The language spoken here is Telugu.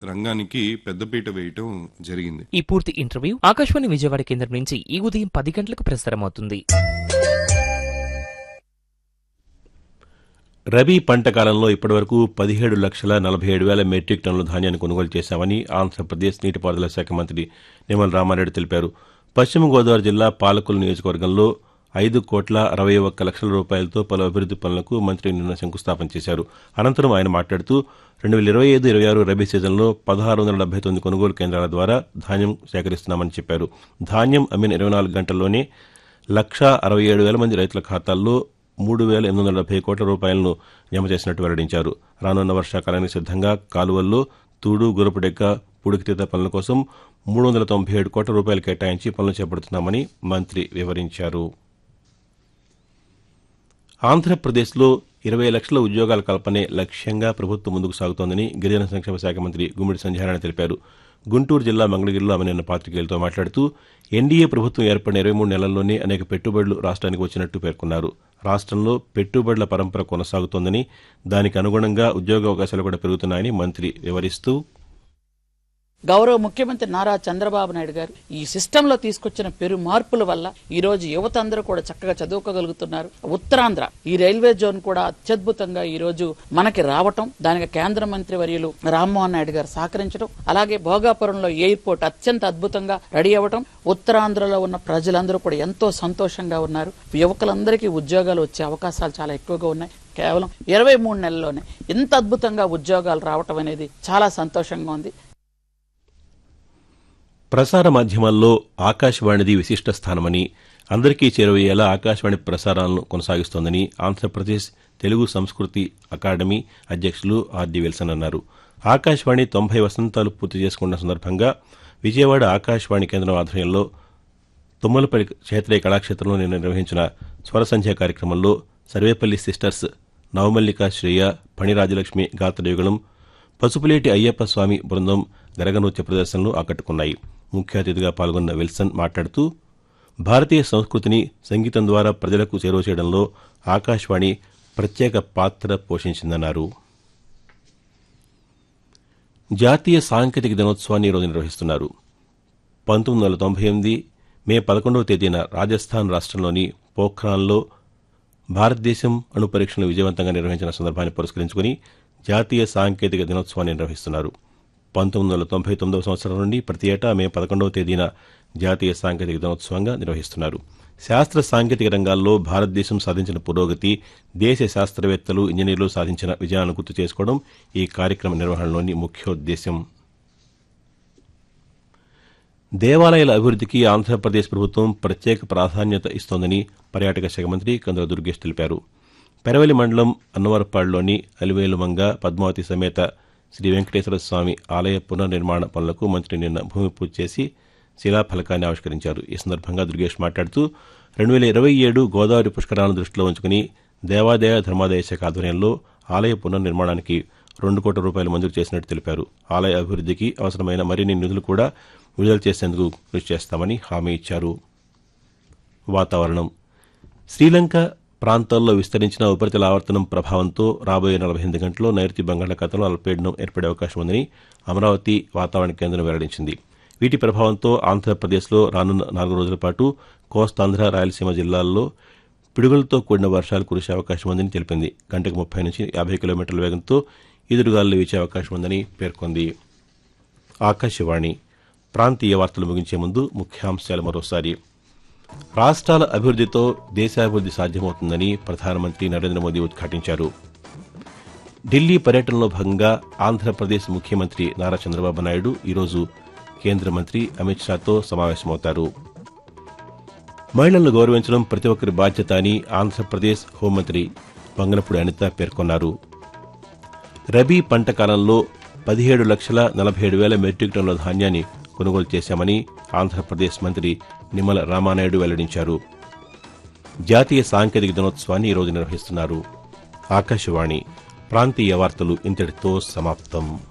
రంగానికి పెద్దపీట వేయటం జరిగింది ఈ పూర్తి ఇంటర్వ్యూ ఆకాశవాణి విజయవాడ కేంద్రం నుంచి ఈ ఉదయం పది గంటలకు ప్రసారమవుతుంది రబీ పంట కాలంలో ఇప్పటివరకు పదిహేడు లక్షల నలభై ఏడు వేల మెట్రిక్ టన్నుల ధాన్యాన్ని కొనుగోలు చేశామని ఆంధ్రప్రదేశ్ నీటిపారుదల శాఖ మంత్రి నిమ్మల రామారెడ్డి తెలిపారు పశ్చిమ గోదావరి జిల్లా పాలకుల నియోజకవర్గంలో ఐదు కోట్ల అరవై ఒక్క లక్షల రూపాయలతో పలు అభివృద్ది పనులకు మంత్రి నిన్న శంకుస్థాపన చేశారు అనంతరం ఆయన మాట్లాడుతూ రెండు వేల ఇరవై ఐదు ఇరవై ఆరు రబీ సీజన్లో పదహారు వందల డెబ్బై తొమ్మిది కొనుగోలు కేంద్రాల ద్వారా ధాన్యం సేకరిస్తున్నామని చెప్పారు ధాన్యం అమ్మిన ఇరవై నాలుగు గంటల్లోనే లక్షా అరవై ఏడు వేల మంది రైతుల ఖాతాల్లో మూడు వేల ఎనిమిది వందల డెబ్బై కోట్ల రూపాయలను జమ చేసినట్టు వెల్లడించారు రానున్న వర్షాకాలానికి సిద్ధంగా కాలువల్లో తూడు గురపుడెక్క పూడికితీత పనుల కోసం మూడు వందల తొంభై ఏడు కోట్ల రూపాయలు కేటాయించి పనులు చేపడుతున్నామని మంత్రి వివరించారు ఆంధ్రప్రదేశ్లో ఇరవై లక్షల ఉద్యోగాల కల్పనే లక్ష్యంగా ప్రభుత్వం ముందుకు సాగుతోందని గిరిజన సంక్షేమ శాఖ మంత్రి గుమ్మిడి సంధ్యారాయణ తెలిపారు గుంటూరు జిల్లా మంగళగిరిలో ఆమె నిన్న పాతికేయులతో మాట్లాడుతూ ఎన్డీఏ ప్రభుత్వం ఏర్పడిన ఇరవై మూడు నెలల్లోనే అనేక పెట్టుబడులు రాష్ట్రానికి వచ్చినట్టు పేర్కొన్నారు రాష్ట్రంలో పెట్టుబడుల పరంపర కొనసాగుతోందని దానికి అనుగుణంగా ఉద్యోగ అవకాశాలు కూడా పెరుగుతున్నాయని మంత్రి వివరిస్తూ గౌరవ ముఖ్యమంత్రి నారా చంద్రబాబు నాయుడు గారు ఈ సిస్టమ్ లో తీసుకొచ్చిన పెరు మార్పుల వల్ల ఈ రోజు యువత అందరూ కూడా చక్కగా చదువుకోగలుగుతున్నారు ఉత్తరాంధ్ర ఈ రైల్వే జోన్ కూడా అత్యద్భుతంగా ఈ రోజు మనకి రావటం దానికి కేంద్ర మంత్రి వర్యులు రామ్మోహన్ నాయుడు గారు సహకరించడం అలాగే భోగాపురంలో ఎయిర్పోర్ట్ అత్యంత అద్భుతంగా రెడీ అవ్వటం ఉత్తరాంధ్రలో ఉన్న ప్రజలందరూ కూడా ఎంతో సంతోషంగా ఉన్నారు యువకులందరికీ ఉద్యోగాలు వచ్చే అవకాశాలు చాలా ఎక్కువగా ఉన్నాయి కేవలం ఇరవై మూడు నెలల్లోనే ఇంత అద్భుతంగా ఉద్యోగాలు రావటం అనేది చాలా సంతోషంగా ఉంది ప్రసార మాధ్యమాల్లో ఆకాశవాణిది విశిష్ట స్థానమని అందరికీ చేరువయ్యేలా ఆకాశవాణి ప్రసారాలను కొనసాగిస్తోందని ఆంధ్రప్రదేశ్ తెలుగు సంస్కృతి అకాడమీ అధ్యక్షులు ఆర్డి విల్సన్ అన్నారు ఆకాశవాణి తొంభై వసంతాలు పూర్తి చేసుకున్న సందర్భంగా విజయవాడ ఆకాశవాణి కేంద్రం ఆధ్వర్యంలో తుమ్మలపల్లి క్షేత్రీయ కళాక్షేత్రంలో నిన్న నిర్వహించిన స్వర సంధ్య కార్యక్రమంలో సర్వేపల్లి సిస్టర్స్ నవమల్లిక శ్రేయ ఫణిరాజలక్ష్మి గాత్రయుగళం పసుపులేటి అయ్యప్ప స్వామి బృందం గరగనృత్య ప్రదర్శనలు ఆకట్టుకున్నాయి ముఖ్య అతిథిగా పాల్గొన్న విల్సన్ మాట్లాడుతూ భారతీయ సంస్కృతిని సంగీతం ద్వారా ప్రజలకు చేరువ చేయడంలో ఆకాశవాణి ప్రత్యేక పాత్ర పోషించిందన్నారు జాతీయ సాంకేతిక దినోత్సవాన్ని ఈరోజు నిర్వహిస్తున్నారు పంతొమ్మిది వందల తొంభై ఎనిమిది మే పదకొండవ తేదీన రాజస్థాన్ రాష్ట్రంలోని పోఖ్రాన్లో భారతదేశం అణు పరీక్షలను విజయవంతంగా నిర్వహించిన సందర్భాన్ని పురస్కరించుకుని జాతీయ సాంకేతిక దినోత్సవాన్ని నిర్వహిస్తున్నారు పంతొమ్మిది వందల తొంభై తొమ్మిదవ సంవత్సరం నుండి ప్రతి ఏటా మే పదకొండవ తేదీన జాతీయ సాంకేతిక దినోత్సవంగా నిర్వహిస్తున్నారు శాస్త్ర సాంకేతిక రంగాల్లో భారతదేశం సాధించిన పురోగతి దేశ శాస్త్రవేత్తలు ఇంజనీర్లు సాధించిన విజయాలను గుర్తు చేసుకోవడం ఈ కార్యక్రమ నిర్వహణలోని ముఖ్యోద్దేశం దేవాలయాల అభివృద్ధికి ఆంధ్రప్రదేశ్ ప్రభుత్వం ప్రత్యేక ప్రాధాన్యత ఇస్తోందని పర్యాటక శాఖ మంత్రి కందుల దుర్గేష్ తెలిపారు పెరవలి మండలం అన్నవరపాడులోని అలివేలుమంగ పద్మావతి సమేత శ్రీ వెంకటేశ్వర స్వామి ఆలయ పునర్నిర్మాణ పనులకు మంత్రి నిన్న భూమి పూజ చేసి శిలాఫలకాన్ని ఆవిష్కరించారు ఈ సందర్భంగా దుర్గేష్ మాట్లాడుతూ రెండు వేల ఇరవై ఏడు గోదావరి పుష్కరాలను దృష్టిలో ఉంచుకుని దేవాదాయ ధర్మాదాయ శాఖ ఆధ్వర్యంలో ఆలయ పునర్నిర్మాణానికి రెండు కోట్ల రూపాయలు మంజూరు చేసినట్టు తెలిపారు ఆలయ అభివృద్ధికి అవసరమైన మరిన్ని నిధులు కూడా విడుదల చేసేందుకు కృషి చేస్తామని హామీ ఇచ్చారు వాతావరణం శ్రీలంక ప్రాంతాల్లో విస్తరించిన ఉపరితల ఆవర్తనం ప్రభావంతో రాబోయే నలభై ఎనిమిది గంటల్లో నైరుతి బంగాళాఖాతంలో అల్పపీడనం ఏర్పడే అవకాశం ఉందని అమరావతి వాతావరణ కేంద్రం వెల్లడించింది వీటి ప్రభావంతో ఆంధ్రప్రదేశ్లో రానున్న నాలుగు రోజుల పాటు కోస్తాంధ్ర రాయలసీమ జిల్లాల్లో పిడుగులతో కూడిన వర్షాలు కురిసే అవకాశం ఉందని తెలిపింది గంటకు ముప్పై నుంచి యాభై కిలోమీటర్ల వేగంతో ఈదురుగాలు వీచే అవకాశం ఉందని పేర్కొంది ఆకాశవాణి ప్రాంతీయ వార్తలు ముగించే ముందు ముఖ్యాంశాలు మరోసారి రాష్ట్రాల అభివృద్ధితో దేశాభివృద్ధి సాధ్యమవుతుందని ప్రధానమంత్రి నరేంద్ర మోదీ ఉద్ఘాటించారు ఢిల్లీ పర్యటనలో భాగంగా ఆంధ్రప్రదేశ్ ముఖ్యమంత్రి నారా చంద్రబాబు నాయుడు ఈరోజు కేంద్ర మంత్రి అమిత్ షాతో సమావేశమవుతారు మహిళలను గౌరవించడం ప్రతి ఒక్కరి బాధ్యత అని ఆంధ్రప్రదేశ్ హోంమంత్రి వంగనపూడి అనిత పేర్కొన్నారు రబీ పంట కాలంలో పదిహేడు లక్షల నలభై ఏడు వేల మెట్రిక్ టన్నుల ధాన్యాన్ని కొనుగోలు చేశామని ఆంధ్రప్రదేశ్ మంత్రి నిమ్మల రామానాయుడు వెల్లడించారు జాతీయ సాంకేతిక దినోత్సవాన్ని ఈరోజు నిర్వహిస్తున్నారు ఆకాశవాణి ప్రాంతీయ వార్తలు ఇంతటితో సమాప్తం